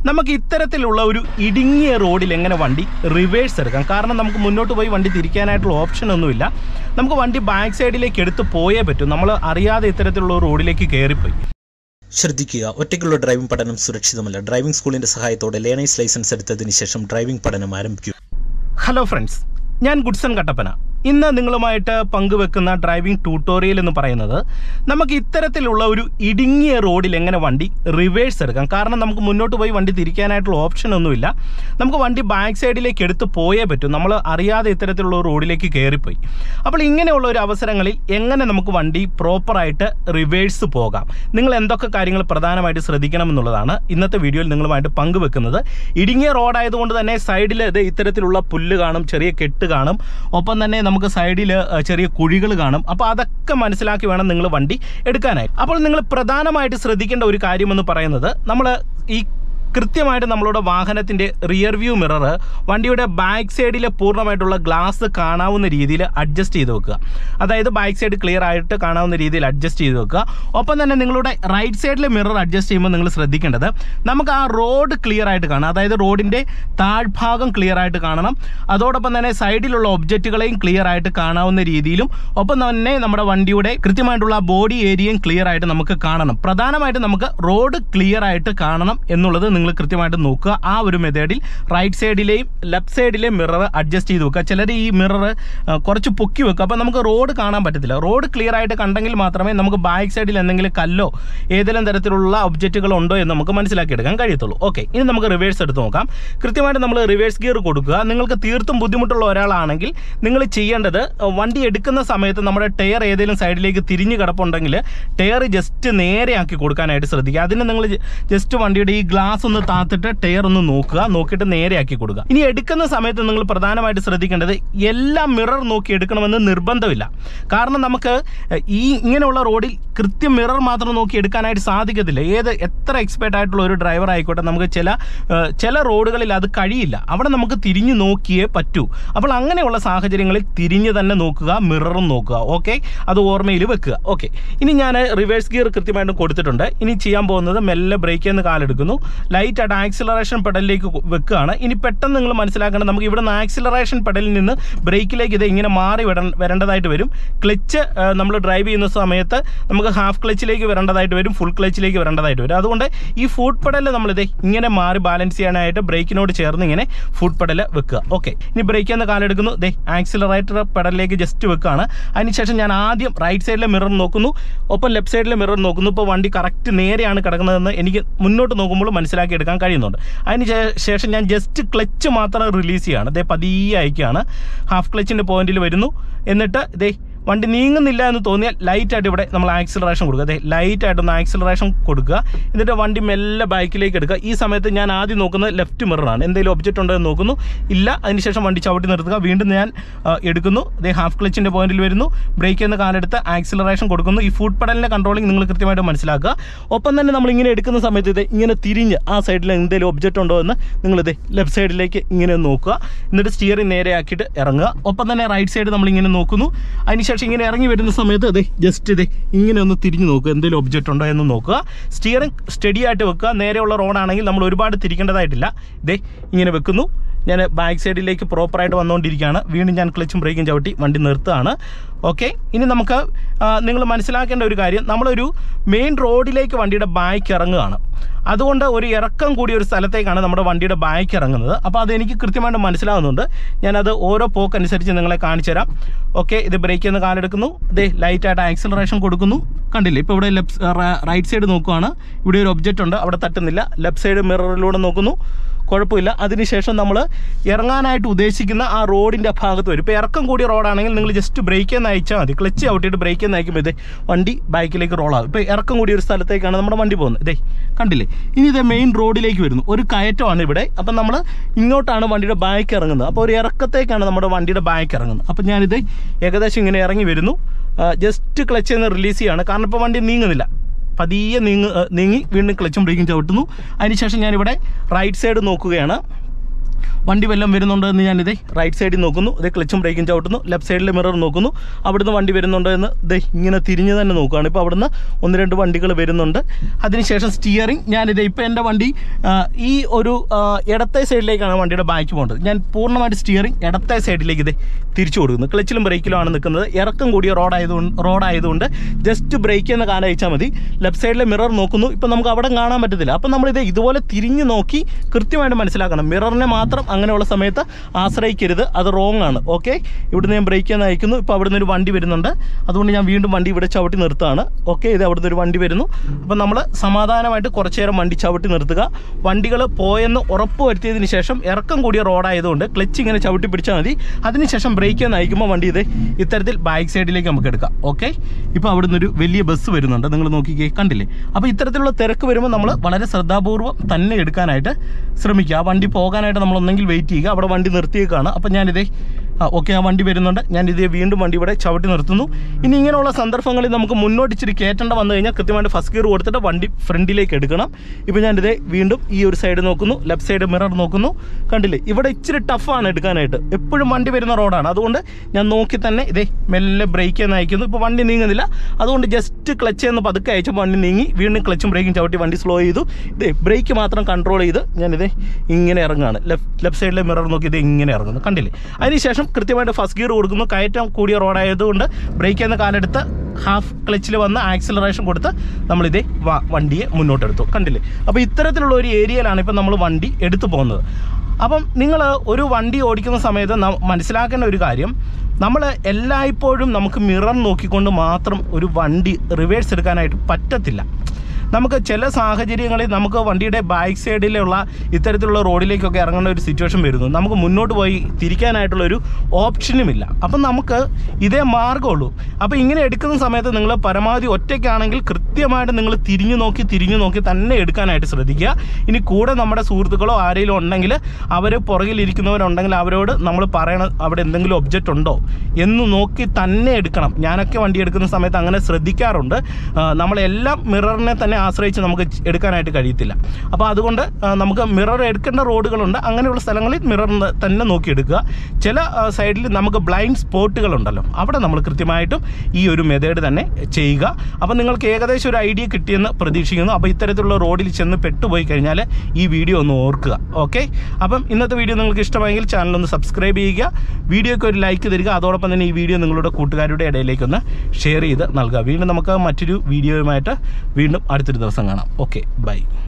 നമുക്ക് ഇത്തരത്തിലുള്ള ഒരു ഇടുങ്ങിയ റോഡിൽ എങ്ങനെ വണ്ടി റിവേഴ്സ് എടുക്കാം കാരണം നമുക്ക് മുന്നോട്ട് പോയി വണ്ടി തിരിക്കാനായിട്ടുള്ള ഓപ്ഷൻ ഒന്നുമില്ല നമുക്ക് വണ്ടി ബാക്ക് സൈഡിലേക്ക് എടുത്ത് പോയേ പറ്റൂ നമ്മൾ അറിയാതെ ഇത്തരത്തിലുള്ള ഒരു റോഡിലേക്ക് കയറിപ്പോയി ശ്രദ്ധിക്കുക ഒറ്റയ്ക്കുള്ള ഡ്രൈവിംഗ് പഠനം സുരക്ഷിതമല്ല ഡ്രൈവിംഗ് സ്കൂളിന്റെ സഹായത്തോടെ ലേണേഴ്സ് ലൈസൻസ് എടുത്തതിന് ശേഷം ഡ്രൈവിംഗ് പഠനം ആരംഭിക്കൂ ഹലോ ഫ്രണ്ട്സ് ഞാൻ ഗുഡ്സൺ കട്ടപ്പന ഇന്ന് നിങ്ങളുമായിട്ട് പങ്കുവെക്കുന്ന ഡ്രൈവിംഗ് ട്യൂട്ടോറിയൽ എന്ന് പറയുന്നത് നമുക്ക് ഇത്തരത്തിലുള്ള ഒരു ഇടുങ്ങിയ റോഡിൽ എങ്ങനെ വണ്ടി റിവേഴ്സ് എടുക്കാം കാരണം നമുക്ക് മുന്നോട്ട് പോയി വണ്ടി തിരിക്കാനായിട്ടുള്ള ഓപ്ഷൻ ഒന്നുമില്ല നമുക്ക് വണ്ടി ബാക്ക് സൈഡിലേക്ക് എടുത്ത് പോയേ പറ്റൂ നമ്മൾ അറിയാതെ ഇത്തരത്തിലുള്ള ഒരു റോഡിലേക്ക് കയറിപ്പോയി അപ്പോൾ ഇങ്ങനെയുള്ള ഒരു അവസരങ്ങളിൽ എങ്ങനെ നമുക്ക് വണ്ടി പ്രോപ്പറായിട്ട് റിവേഴ്സ് പോകാം നിങ്ങൾ എന്തൊക്കെ കാര്യങ്ങൾ പ്രധാനമായിട്ട് ശ്രദ്ധിക്കണം എന്നുള്ളതാണ് ഇന്നത്തെ വീഡിയോയിൽ നിങ്ങളുമായിട്ട് പങ്കുവെക്കുന്നത് ഇടുങ്ങിയ റോഡായതുകൊണ്ട് തന്നെ സൈഡിൽ ഇത് ഇത്തരത്തിലുള്ള പുല്ല് കാണും ചെറിയ കെട്ട് കാണും ഒപ്പം തന്നെ നമുക്ക് സൈഡിൽ ചെറിയ കുഴികൾ കാണും അപ്പോൾ അതൊക്കെ മനസ്സിലാക്കി വേണം നിങ്ങൾ വണ്ടി എടുക്കാനായി അപ്പോൾ നിങ്ങൾ പ്രധാനമായിട്ട് ശ്രദ്ധിക്കേണ്ട ഒരു കാര്യമെന്ന് പറയുന്നത് നമ്മൾ ഈ കൃത്യമായിട്ട് നമ്മളുടെ വാഹനത്തിൻ്റെ റിയർ വ്യൂ മിറർ വണ്ടിയുടെ ബാക്ക് സൈഡിലെ പൂർണ്ണമായിട്ടുള്ള ഗ്ലാസ് കാണാവുന്ന രീതിയിൽ അഡ്ജസ്റ്റ് ചെയ്ത് വെക്കുക അതായത് ബാക്ക് സൈഡ് ക്ലിയർ ആയിട്ട് കാണാവുന്ന രീതിയിൽ അഡ്ജസ്റ്റ് ചെയ്ത് വെക്കുക ഒപ്പം തന്നെ നിങ്ങളുടെ റൈറ്റ് സൈഡിലെ മിറർ അഡ്ജസ്റ്റ് ചെയ്യുമ്പോൾ നിങ്ങൾ ശ്രദ്ധിക്കേണ്ടത് നമുക്ക് ആ റോഡ് ക്ലിയർ ആയിട്ട് കാണാം അതായത് റോഡിൻ്റെ താഴ്ഭാഗം ക്ലിയർ ആയിട്ട് കാണണം അതോടൊപ്പം തന്നെ സൈഡിലുള്ള ഒബ്ജക്റ്റുകളെയും ക്ലിയർ ആയിട്ട് കാണാവുന്ന രീതിയിലും ഒപ്പം തന്നെ നമ്മുടെ വണ്ടിയുടെ കൃത്യമായിട്ടുള്ള ബോഡി ഏരിയയും ക്ലിയർ ആയിട്ട് നമുക്ക് കാണണം പ്രധാനമായിട്ട് നമുക്ക് റോഡ് ക്ലിയർ ആയിട്ട് കാണണം എന്നുള്ളത് നിങ്ങൾ കൃത്യമായിട്ട് നോക്കുക ആ ഒരു മെത്തേഡിൽ റൈറ്റ് സൈഡിലെയും ലെഫ്റ്റ് സൈഡിലെയും മിറർ അഡ്ജസ്റ്റ് ചെയ്ത് വെക്കുക ചിലർ ഈ മിറർ കുറച്ച് പൊക്കി വെക്കുക അപ്പോൾ നമുക്ക് റോഡ് കാണാൻ പറ്റത്തില്ല റോഡ് ക്ലിയർ ആയിട്ട് കണ്ടെങ്കിൽ മാത്രമേ നമുക്ക് ബാക്ക് സൈഡിൽ എന്തെങ്കിലും കല്ലോ ഏതെങ്കിലും തരത്തിലുള്ള ഒബ്ജക്റ്റുകൾ ഉണ്ടോ എന്ന് നമുക്ക് മനസ്സിലാക്കിയെടുക്കാൻ കഴിയത്തുള്ളൂ ഓക്കെ ഇനി നമുക്ക് റിവേഴ്സ് എടുത്ത് നോക്കാം കൃത്യമായിട്ട് നമ്മൾ റിവേഴ്സ് ഗിയർ കൊടുക്കുക നിങ്ങൾക്ക് തീർത്തും ബുദ്ധിമുട്ടുള്ള ഒരാളാണെങ്കിൽ നിങ്ങൾ ചെയ്യേണ്ടത് അഹ് വണ്ടി എടുക്കുന്ന സമയത്ത് നമ്മുടെ ടയർ ഏതെങ്കിലും സൈഡിലേക്ക് തിരിഞ്ഞ് കിടപ്പുണ്ടെങ്കിൽ ടയർ ജസ്റ്റ് നേരെയാക്കി കൊടുക്കാനായിട്ട് ശ്രദ്ധിക്കുക അതിന് നിങ്ങൾ ജസ്റ്റ് വണ്ടിയുടെ ഈ ഗ്ലാസ് ഒന്ന് താത്തിട്ട് ടയർ ഒന്ന് നോക്കുക നോക്കിയിട്ട് നേരെയാക്കി കൊടുക്കുക ഇനി എടുക്കുന്ന സമയത്ത് നിങ്ങൾ പ്രധാനമായിട്ട് ശ്രദ്ധിക്കേണ്ടത് എല്ലാം മിറർ നോക്കി എടുക്കണമെന്ന് നിർബന്ധമില്ല കാരണം നമുക്ക് അഹ് ഈ ഇങ്ങനെയുള്ള റോഡിൽ കൃത്യം മിറർ മാത്രം നോക്കി എടുക്കാനായിട്ട് സാധിക്കത്തില്ല ഏത് എത്ര എക്സ്പേർട്ട് ആയിട്ടുള്ള ഒരു ഡ്രൈവർ ആയിക്കോട്ടെ നമുക്ക് ചില ഏഹ്, ചില റോഡുകളിൽ അത് കഴിയില്ല അവിടെ നമുക്ക് തിരിഞ്ഞു നോക്കിയേ പറ്റൂ അപ്പോൾ അങ്ങനെയുള്ള സാഹചര്യങ്ങളിൽ തിരിഞ്ഞ് തന്നെ നോക്കുക മിററും നോക്കുക ഓക്കെ അത് ഓർമ്മയിൽ വെക്കുക ഓക്കെ ഇനി ഞാൻ റിവേഴ്സ് ഗിയർ കൃത്യമായിട്ടും കൊടുത്തിട്ടുണ്ട് ഇനി ചെയ്യാൻ പോകുന്നത് മെല്ലെ ബ്രേക്കിൽ നിന്ന് കാലെടുക്കുന്നു ലൈറ്റ് ആയിട്ട് ആക്സിലറേഷൻ പെഡലിലേക്ക് വെക്കുകയാണ് ഇനി പെട്ടെന്ന് നിങ്ങൾ മനസ്സിലാക്കേണ്ടത് നമുക്ക് ഇവിടെ നിന്ന് ആക്സിലറേഷൻ പെഡലിൽ നിന്ന് ബ്രേക്കിലേക്ക് ഇത് ഇങ്ങനെ മാറി വിട വരേണ്ടതായിട്ട് വരും ക്ലച്ച് നമ്മൾ ഡ്രൈവ് ചെയ്യുന്ന സമയത്ത് നമുക്ക് ഹാഫ് ക്ലച്ചിലേക്ക് വരേണ്ടതായിട്ട് വരും ഫുൾ ക്ലച്ചിലേക്ക് വരേണ്ടതായിട്ട് വരും അതുകൊണ്ട് ഈ ഫുഡ് പെഡൽ നമ്മളിത് ഇങ്ങനെ മാറി ബാലൻസ് ചെയ്യാനായിട്ട് ബ്രേക്കിനോട് ചേർന്ന് ഇങ്ങനെ ഫുഡ് പെഡൽ വെക്കുക ഓക്കെ ഇനി ബ്രേക്കിൽ നിന്ന് കാലെടുക്കുന്നു ദേ ആക്സിലറേറ്റർ പെഡലിലേക്ക് ജസ്റ്റ് വെക്കുകയാണ് അതിനുശേഷം ഞാൻ ആദ്യം റൈറ്റ് സൈഡിലെ മിറർ നോക്കുന്നു ഒപ്പം ലെഫ്റ്റ് സൈഡിലെ മിറർ നോക്കുന്നു ഇപ്പോൾ വണ്ടി കറക്റ്റ് നേരെയാണ് കിടക്കുന്നതെന്ന് എനിക്ക് മുന്നോട്ട് നോക്കുമ്പോൾ മനസ്സിലാക്കി എടുക്കാൻ കഴിയുന്നുണ്ട് അതിന് ശേ- ശേഷം ഞാൻ ജസ്റ്റ് ക്ലച്ച് മാത്രം റിലീസ് ചെയ്യുകയാണ് ദേ പതിയെ അയക്കുകയാണ് ഹാഫ് ക്ലച്ചിൻ്റെ പോയിന്റിൽ വരുന്നു എന്നിട്ട് ദേ വണ്ടി നീങ്ങുന്നില്ല എന്ന് തോന്നിയാൽ ലൈറ്റായിട്ട് ഇവിടെ നമ്മൾ ആക്സിലറേഷൻ കൊടുക്കുക അതെ ലൈറ്റായിട്ടൊന്ന് ആക്സിലറേഷൻ കൊടുക്കുക എന്നിട്ട് വണ്ടി മെല്ലെ ബാക്കിലേക്ക് എടുക്കുക ഈ സമയത്ത് ഞാൻ ആദ്യം നോക്കുന്നത് ലെഫ്റ്റ് മിററാണ് എന്തെങ്കിലും ഒബ്ജക്റ്റ് ഉണ്ടോ എന്ന് നോക്കുന്നു ഇല്ല അതിനുശേഷം വണ്ടി ചവിട്ടി നിർത്തുക വീണ്ടും ഞാൻ ആ, എടുക്കുന്നു അതേ ഹാഫ് ക്ലച്ചിൻ്റെ പോയിന്റിൽ വരുന്നു ബ്രേക്ക് എന്ന് കാലെടുത്ത് ആക്സിലറേഷൻ കൊടുക്കുന്നു ഈ ഫുഡ് പെഡലിൻ്റെ കൺട്രോളിങ് നിങ്ങൾ കൃത്യമായിട്ട് മനസ്സിലാക്കുക ഒപ്പം തന്നെ നമ്മൾ ഇങ്ങനെ എടുക്കുന്ന സമയത്ത് ഇത് ഇങ്ങനെ തിരിഞ്ഞ് ആ സൈഡിൽ എന്തെങ്കിലും ഒബ്ജക്റ്റ് ഉണ്ടോ എന്ന് നിങ്ങളിത് ലെഫ്റ്റ് സൈഡിലേക്ക് ഇങ്ങനെ ഒന്ന് നോക്കുക എന്നിട്ട് സ്റ്റിയറിംഗ് നേരെയാക്കിയിട്ട് ഇറങ്ങുക ഒപ്പം തന്നെ റൈറ്റ് സൈഡ് നമ്മൾ ഇങ്ങനെ നോക്കുന്നു അതിനുശേഷം ഇങ്ങനെ ഇറങ്ങി വരുന്ന സമയത്ത് അതെ ജസ്റ്റ് ഇതേ ഇങ്ങനെ ഒന്ന് തിരിഞ്ഞ് നോക്കുക എന്തെങ്കിലും ഒബ്ജക്റ്റ് ഉണ്ടോ എന്ന് നോക്കുക സ്റ്റിയറിംഗ് സ്റ്റഡി ആയിട്ട് വെക്കുക നേരെയുള്ള റോഡാണെങ്കിൽ നമ്മൾ ഒരുപാട് തിരിക്കേണ്ടതായിട്ടില്ല ഇതേ ഇങ്ങനെ വെക്കുന്നു ഞാൻ ബാക്ക് സൈഡിലേക്ക് പ്രോപ്പറായിട്ട് വന്നുകൊണ്ടിരിക്കുകയാണ് വീണ്ടും ഞാൻ ക്ലച്ചും ബ്രേക്കും ചവിട്ടി വണ്ടി നിർത്തുകയാണ് ഓക്കെ ഇനി നമുക്ക് നിങ്ങൾ മനസ്സിലാക്കേണ്ട ഒരു കാര്യം നമ്മളൊരു മെയിൻ റോഡിലേക്ക് വണ്ടിയുടെ ബാക്ക് ഇറങ്ങുകയാണ് അതുകൊണ്ട് ഒരു ഇറക്കം കൂടിയ ഒരു സ്ഥലത്തേക്കാണ് നമ്മുടെ വണ്ടിയുടെ ബാക്ക് ഇറങ്ങുന്നത് അപ്പോൾ അത് എനിക്ക് കൃത്യമായിട്ട് മനസ്സിലാവുന്നുണ്ട് ഞാനത് ഓരോ പോക്ക് അനുസരിച്ച് നിങ്ങളെ കാണിച്ചു തരാം ഓക്കെ ഇത് ബ്രേക്ക് എന്ന് കാലെടുക്കുന്നു ഇതേ ലൈറ്റായിട്ട് ആക്സിലറേഷൻ കൊടുക്കുന്നു കണ്ടില്ലേ ഇപ്പോൾ ഇവിടെ ലെഫ്റ്റ് റൈറ്റ് സൈഡ് നോക്കുവാണ് ഇവിടെ ഒരു ഒബ്ജക്റ്റ് ഉണ്ട് അവിടെ തട്ടുന്നില്ല ലെഫ്റ്റ് സൈഡ് മിററിലൂടെ നോക്കുന്നു കുഴപ്പമില്ല അതിനുശേഷം നമ്മൾ ഇറങ്ങാനായിട്ട് ഉദ്ദേശിക്കുന്ന ആ റോഡിൻ്റെ ഭാഗത്ത് വരും ഇപ്പോൾ ഇറക്കം കൂടിയ റോഡാണെങ്കിൽ നിങ്ങൾ ജസ്റ്റ് ബ്രേക്ക് എന്ന് അയച്ചാൽ മതി ക്ലച്ച് ഔട്ടിയിട്ട് ബ്രേക്ക് എന്ന് അയക്കുമ്പോൾ ഇതേ വണ്ടി ബാക്കിലേക്ക് റോളാകും ഇപ്പോൾ ഇറക്കം കൂടിയ ഒരു സ്ഥലത്തേക്കാണ് നമ്മുടെ വണ്ടി പോകുന്നത് ഇതേ കണ്ടില്ലേ ഇനി ഇത് മെയിൻ റോഡിലേക്ക് വരുന്നു ഒരു കയറ്റമാണ് ഇവിടെ അപ്പം നമ്മൾ ഇങ്ങോട്ടാണ് വണ്ടിയുടെ ബാക്ക് ഇറങ്ങുന്നത് അപ്പോൾ ഒരു ഇറക്കത്തേക്കാണ് നമ്മുടെ വണ്ടിയുടെ ബാക്ക് ഇറങ്ങുന്നത് അപ്പം ഞാനിത് ഏകദേശം ഇങ്ങനെ ഇറങ്ങി വരുന്നു ജസ്റ്റ് ക്ലച്ച് എന്ന് റിലീസ് ചെയ്യാണ് കാരണം ഇപ്പോൾ വണ്ടി നീങ്ങുന്നില്ല പതിയെ നീങ്ങ് ഏ, നീങ്ങി വീണ്ടും ക്ലച്ചും ബ്രേക്കും ചവിട്ടുന്നു അതിനുശേഷം ഞാനിവിടെ റൈറ്റ് സൈഡ് നോക്കുകയാണ് വണ്ടി വല്ലതും വരുന്നുണ്ടോ എന്ന് ഞാനിതേ റൈറ്റ് സൈഡിൽ നോക്കുന്നു ഇതേ ക്ലച്ചും ബ്രേക്കും ചവിട്ടുന്നു ലെഫ്റ്റ് സൈഡിലെ മിറർ നോക്കുന്നു അവിടുന്ന് വണ്ടി വരുന്നുണ്ടോ എന്ന് ഇതേ ഇങ്ങനെ തിരിഞ്ഞ് തന്നെ നോക്കുകയാണ് ഇപ്പോൾ അവിടുന്ന് ഒന്ന് രണ്ട് വണ്ടികൾ വരുന്നുണ്ട് അതിനുശേഷം സ്റ്റിയറിംഗ് ഞാനിത് ഇപ്പോൾ എൻ്റെ വണ്ടി ആ, ഈ ഒരു ആ, ഇടത്തെ സൈഡിലേക്കാണ് വണ്ടിയുടെ ബാക്ക് പോകേണ്ടത് ഞാൻ പൂർണ്ണമായിട്ട് സ്റ്റിയറിംഗ് ഇടത്തെ സൈഡിലേക്ക് ഇത് തിരിച്ചു കൊടുക്കുന്നു ക്ലച്ചിലും ബ്രേക്കിലുമാണ് നിൽക്കുന്നത് ഇറക്കം കൂടിയ റോഡായതുകൊണ്ട് റോഡായതുകൊണ്ട് ജസ്റ്റ് ബ്രേക്ക് എന്ന കാലം അയച്ചാൽ മതി ലെഫ്റ്റ് സൈഡിലെ മിറർ നോക്കുന്നു ഇപ്പം നമുക്ക് അവിടെ കാണാൻ പറ്റത്തില്ല അപ്പം നമ്മളിത് ഇതുപോലെ തിരിഞ്ഞ് നോക്കി കൃത്യമായിട്ട് മനസ്സിലാക്കണം മിററിനെ മാത്രം അങ്ങനെയുള്ള സമയത്ത് ആശ്രയിക്കരുത് അത് റോങ് ആണ് ഓക്കെ ഇവിടുന്ന് ഞാൻ ബ്രേക്ക് എന്ന് അയക്കുന്നു ഇപ്പോൾ അവിടുന്ന് ഒരു വണ്ടി വരുന്നുണ്ട് അതുകൊണ്ട് ഞാൻ വീണ്ടും വണ്ടി ഇവിടെ ചവിട്ടി നിർത്തുകയാണ് ഓക്കെ ഇത് അവിടുന്ന് ഒരു വണ്ടി വരുന്നു അപ്പം നമ്മൾ സമാധാനമായിട്ട് കുറച്ച് നേരം വണ്ടി ചവിട്ടി നിർത്തുക വണ്ടികൾ പോയെന്ന് ഉറപ്പ് വരുത്തിയതിന് ശേഷം ഇറക്കം കൂടിയ റോഡായതുകൊണ്ട് ക്ലച്ച് ഇങ്ങനെ ചവിട്ടി പിടിച്ചാൽ മതി അതിനുശേഷം ബ്രേക്ക് എന്ന് അയക്കുമ്പോൾ വണ്ടി ഇത് ഇത്തരത്തിൽ ബാക്ക് സൈഡിലേക്ക് നമുക്ക് എടുക്കാം ഓക്കെ ഇപ്പോൾ അവിടുന്ന് ഒരു വലിയ ബസ് വരുന്നുണ്ട് നിങ്ങൾ നോക്കിക്കേ കണ്ടില്ലേ അപ്പോൾ ഇത്തരത്തിലുള്ള തിരക്ക് വരുമ്പോൾ നമ്മൾ വളരെ ശ്രദ്ധാപൂർവ്വം തന്നെ എടുക്കാനായിട്ട് ശ്രമിക്കുക ആ വണ്ടി പോകാനായിട്ട് നമ്മൾ ഒന്നെങ്കിൽ വെയിറ്റ് ചെയ്യുക അവിടെ വണ്ടി നിർത്തിയേക്കാണ് അപ്പോൾ ഞാനിതേ ആ ഓക്കെ ആ വണ്ടി വരുന്നുണ്ട് ഞാൻ ഇതേ വീണ്ടും വണ്ടി ഇവിടെ ചവിട്ടി നിർത്തുന്നു ഇനി ഇങ്ങനെയുള്ള സന്ദർഭങ്ങളിൽ നമുക്ക് മുന്നോട്ട് ഇച്ചിരി കയറ്റേണ്ട വന്നു കഴിഞ്ഞാൽ കൃത്യമായിട്ട് ഫസ്റ്റ് ഗിയർ കൊടുത്തിട്ട് വണ്ടി ഫ്രണ്ടിലേക്ക് എടുക്കണം ഇപ്പോൾ ഞാനിതേ വീണ്ടും ഈ ഒരു സൈഡ് നോക്കുന്നു ലെഫ്റ്റ് സൈഡ് മിറർ നോക്കുന്നു കണ്ടില്ലേ ഇവിടെ ഇച്ചിരി ടഫാണ് എടുക്കാനായിട്ട് എപ്പോഴും വണ്ടി വരുന്ന റോഡാണ് അതുകൊണ്ട് ഞാൻ നോക്കി തന്നെ ഇതേ മെല്ലെ ബ്രേക്ക് എന്ന് അയക്കുന്നു ഇപ്പോൾ വണ്ടി നീങ്ങുന്നില്ല അതുകൊണ്ട് ജസ്റ്റ് ക്ലച്ച് എന്ന് പതുക്കെ അയച്ചപ്പോൾ വണ്ടി നീങ്ങി വീണ്ടും ക്ലച്ചും ബ്രേക്കും ചവിട്ടി വണ്ടി സ്ലോ ചെയ്തു ഇതേ ബ്രേക്ക് മാത്രം കൺട്രോൾ ചെയ്ത് ഞാനിതേ ഇങ്ങനെ ഇറങ്ങുകയാണ് ലെഫ്റ്റ് ലെഫ്റ്റ് സൈഡിലെ മിറർ നോക്കി ഇത് ഇങ്ങനെ ഇറങ്ങുന്നു കണ്ടില്ലേ അതിനുശേഷം കൃത്യമായിട്ട് ഫസ്റ്റ് ഗിയർ കൊടുക്കുന്നു കയറ്റം കൂടിയ റോഡായതുകൊണ്ട് ബ്രേക്ക് എന്ന കാലെടുത്ത് ഹാഫ് ക്ലച്ചിൽ വന്ന് ആക്സിലറേഷൻ കൊടുത്ത് നമ്മളിതേ വ- വണ്ടിയെ മുന്നോട്ടെടുത്തു കണ്ടില്ലേ അപ്പോൾ ഇത്തരത്തിലുള്ള ഒരു ഏരിയയിലാണ് ഇപ്പം നമ്മൾ വണ്ടി എടുത്തു പോകുന്നത് അപ്പം നിങ്ങൾ ഒരു വണ്ടി ഓടിക്കുന്ന സമയത്ത് ന- മനസ്സിലാക്കേണ്ട ഒരു കാര്യം നമ്മൾ എല്ലായ്പ്പോഴും നമുക്ക് മിറർ നോക്കിക്കൊണ്ട് മാത്രം ഒരു വണ്ടി റിവേഴ്സ് എടുക്കാനായിട്ട് പറ്റത്തില്ല നമുക്ക് ചില സാഹചര്യങ്ങളിൽ നമുക്ക് വണ്ടിയുടെ ബാക്ക് സൈഡിലുള്ള ഇത്തരത്തിലുള്ള റോഡിലേക്കൊക്കെ ഇറങ്ങേണ്ട ഒരു സിറ്റുവേഷൻ വരുന്നു നമുക്ക് മുന്നോട്ട് പോയി തിരിക്കാനായിട്ടുള്ള ഒരു ഓപ്ഷനുമില്ല അപ്പം നമുക്ക് ഇതേ മാർഗ്ഗമുള്ളൂ അപ്പോൾ ഇങ്ങനെ എടുക്കുന്ന സമയത്ത് നിങ്ങൾ പരമാവധി ഒറ്റയ്ക്കാണെങ്കിൽ കൃത്യമായിട്ട് നിങ്ങൾ തിരിഞ്ഞു നോക്കി തിരിഞ്ഞു നോക്കി തന്നെ എടുക്കാനായിട്ട് ശ്രദ്ധിക്കുക ഇനി കൂടെ നമ്മുടെ സുഹൃത്തുക്കളോ ആരെങ്കിലും ഉണ്ടെങ്കിൽ അവർ പുറകിലിരിക്കുന്നവരുണ്ടെങ്കിൽ അവരോട് നമ്മൾ പറയണം അവിടെ എന്തെങ്കിലും ഒബ്ജക്റ്റ് ഉണ്ടോ എന്ന് നോക്കി തന്നെ എടുക്കണം ഞാനൊക്കെ വണ്ടി എടുക്കുന്ന സമയത്ത് അങ്ങനെ ശ്രദ്ധിക്കാറുണ്ട് ആ, നമ്മളെല്ലാം മിററിനെ തന്നെ ആശ്രയിച്ച് നമുക്ക് ച് എടുക്കാനായിട്ട് കഴിയത്തില്ല അപ്പോൾ അതുകൊണ്ട് ആ, നമുക്ക് മിറർ എടുക്കേണ്ട റോഡുകളുണ്ട് അങ്ങനെയുള്ള സ്ഥലങ്ങളിൽ മിറർ തന്നെ നോക്കി എടുക്കുക ചില സൈഡിൽ നമുക്ക് ബ്ലൈൻഡ് സ്പോട്ടുകളുണ്ടല്ലോ അവിടെ നമ്മൾ കൃത്യമായിട്ടും ഈ ഒരു മെത്തേഡ് തന്നെ ചെയ്യുക അപ്പോൾ നിങ്ങൾക്ക് ഏകദേശം ഒരു ഐഡിയ കിട്ടിയെന്ന് പ്രതീക്ഷിക്കുന്നു അപ്പോൾ ഇത്തരത്തിലുള്ള റോഡിൽ ചെന്ന് പെട്ടുപോയി കഴിഞ്ഞാൽ ഈ വീഡിയോ ഒന്ന് ഓർക്കുക ഓക്കെ അപ്പം ഇന്നത്തെ വീഡിയോ നിങ്ങൾക്ക് ഇഷ്ടമായെങ്കിൽ ചാനൽ ഒന്ന് സബ്സ്ക്രൈബ് ചെയ്യുക വീഡിയോയ്ക്ക് ഒരു ലൈക്ക് തരിക അതോടൊപ്പം തന്നെ ഈ വീഡിയോ നിങ്ങളുടെ കൂട്ടുകാരുടെ ഇടയിലേക്കൊന്ന് ഷെയർ ചെയ്ത് നൽകുക വീണ്ടും നമുക്ക് മറ്റൊരു വീഡിയോയുമായിട്ട് വീണ്ടും അടുത്തൊരു ദിവസം കാണാം ഓക്കെ ബൈ